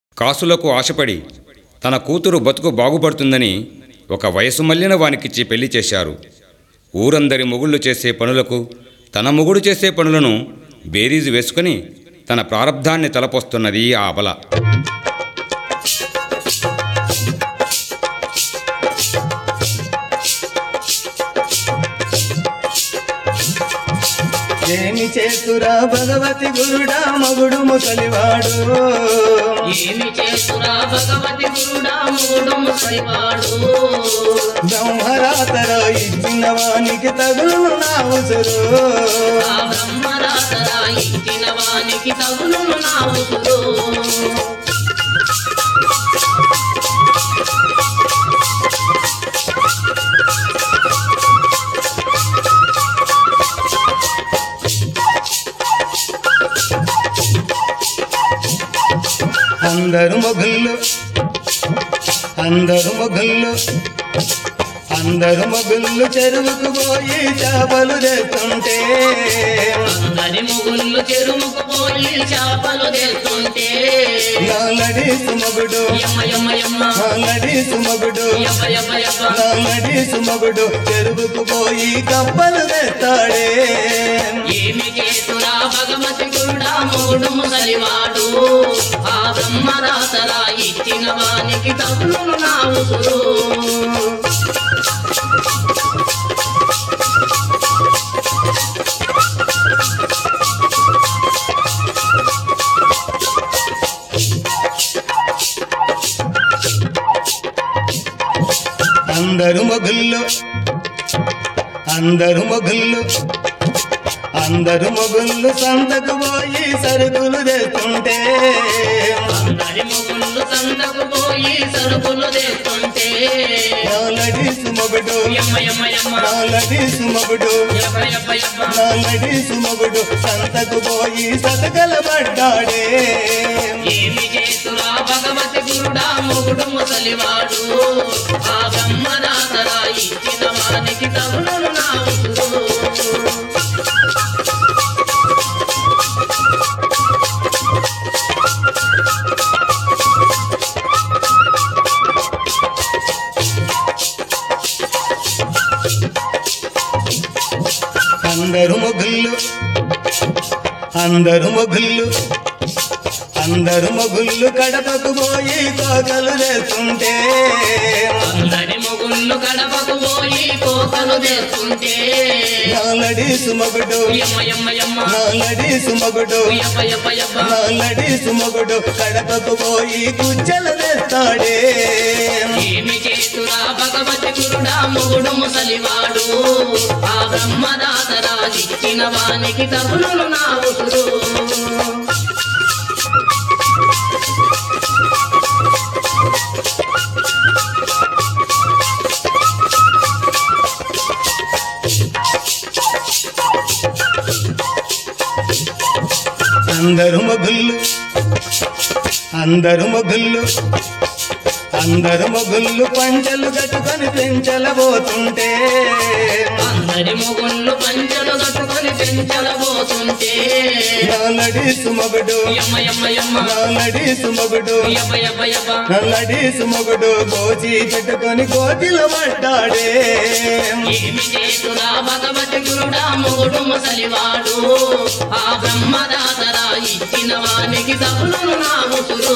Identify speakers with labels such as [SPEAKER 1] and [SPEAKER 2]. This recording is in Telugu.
[SPEAKER 1] కాసులకు ఆశపడి తన కూతురు బతుకు బాగుపడుతుందని ఒక వయసు మళ్ళిన వానికిచ్చి పెళ్లి చేశారు ఊరందరి మొగుళ్ళు చేసే పనులకు తన మొగుడు చేసే పనులను బేరీజు వేసుకుని తన ప్రారంధాన్ని తలపోస్తున్నది ఆ అబల
[SPEAKER 2] ఏమి చేతురా భగవతి గురుడా మగుడు ముసలివాడు
[SPEAKER 3] ఏమి చేసురా భగవతి గురుడా మూడు ముసలివాడు
[SPEAKER 2] బ్రహ్మరాతర ఇచ్చిన వానికి తగులు నా ఉసురు
[SPEAKER 3] ఆ బ్రహ్మరాతరా ఇచ్చిన వానికి తగును నా ఉసురు
[SPEAKER 2] అందరు మొగుళ్ళు అందరు మొగుళ్ళు అందరు మొగుళ్ళు చెరువుకు పోయి చేపలు తెస్తుంటే
[SPEAKER 3] అందరి మొగుళ్ళు చెరువుకు పోయి చేపలు తెస్తుంటే
[SPEAKER 2] నల్లడీసు మొగుడు
[SPEAKER 3] యమ్మ యమ్మ యమ్మ
[SPEAKER 2] నల్లడీసు మొగుడు
[SPEAKER 3] యబ్బ యబ్బ యబ్బ
[SPEAKER 2] నల్లడీసు మొగుడు చెరువుకు పోయి కప్పలు తెస్తాడే
[SPEAKER 3] ఏమి చేసురా భగవతి గురుడా మూడు ముసలివాడు ఆ బ్రహ్మరాతరా ఇచ్చిన వానికి తగును నా ఉసురు
[SPEAKER 2] అందరు మొగుళ్ళు అందరు మొగుళ్ళు అందరు మొగుళ్ళు సంతకు పోయి సరుకులు తెస్తుంటే
[SPEAKER 3] అందరి మొగుళ్ళు సంతకు పోయి సరుకులు తెస్తుంటే
[SPEAKER 2] నాలడీసు మొగుడు
[SPEAKER 3] యమ్మ యమ్మ యమ్మ
[SPEAKER 2] నాలడీసు మొగుడు
[SPEAKER 3] యబ్బ యబ్బ యబ్బ
[SPEAKER 2] నాలడీసు మొగుడు సంతకు పోయి సతకల పడ్డాడే
[SPEAKER 3] ఏమి చేతురా భగవతి గురుడా మొగుడు ముసలివాడు ఆ బ్రహ్మదాతరా ఇచ్చిన వానికి తగును నా ఉసురు
[SPEAKER 2] అందరు మొగుళ్ళు అందరు మొగుళ్ళు అందరు మొగుళ్ళు కడపకు పోయి కోకలు తెస్తుంటే
[SPEAKER 3] అందరి మొగుళ్ళు కడపకు పోయి కోకలు తెస్తుంటే
[SPEAKER 2] నాలడీసు మొగుడు
[SPEAKER 3] యమ్మ యమ్మ యమ్మ
[SPEAKER 2] నాలడీసు మొగుడు
[SPEAKER 3] యబ్బ యబ్బ యబ్బ
[SPEAKER 2] నాలడీసు మొగుడు కడపకు పోయి కుచ్చలు తెస్తాడే
[SPEAKER 3] ఏమి చేతురా భగవతి గురుడా మొగుడు ముసలివాడు ఆ బ్రహ్మదాతరా ఇచ్చిన వానికి తగును నా ఉసురు
[SPEAKER 2] అందరు మొగుళ్ళు అందరు మొగుళ్ళు అందరు మొగుళ్ళు పంచలు కట్టుకొని పెంచలబోతుంటే
[SPEAKER 3] అందరి మొగుళ్ళు పంచలు కట్టుకొని పెంచలబోతుంటే
[SPEAKER 2] నాలడీసు మొగుడు
[SPEAKER 3] యమ్మ యమ్మ యమ్మ
[SPEAKER 2] నాలడీసు మొగుడు
[SPEAKER 3] యబ్బ యబ్బ యబ్బ
[SPEAKER 2] నల్లడీసు మొగుడు గోచి పెట్టుకొని కోతిలో పడ్డాడే
[SPEAKER 3] ఏమి చేతురా భగవతి గురుడా మొగుడు ముసలివాడు ఆ బ్రహ్మదాతరా ఇచ్చిన వానికి తగును నా ఉసురు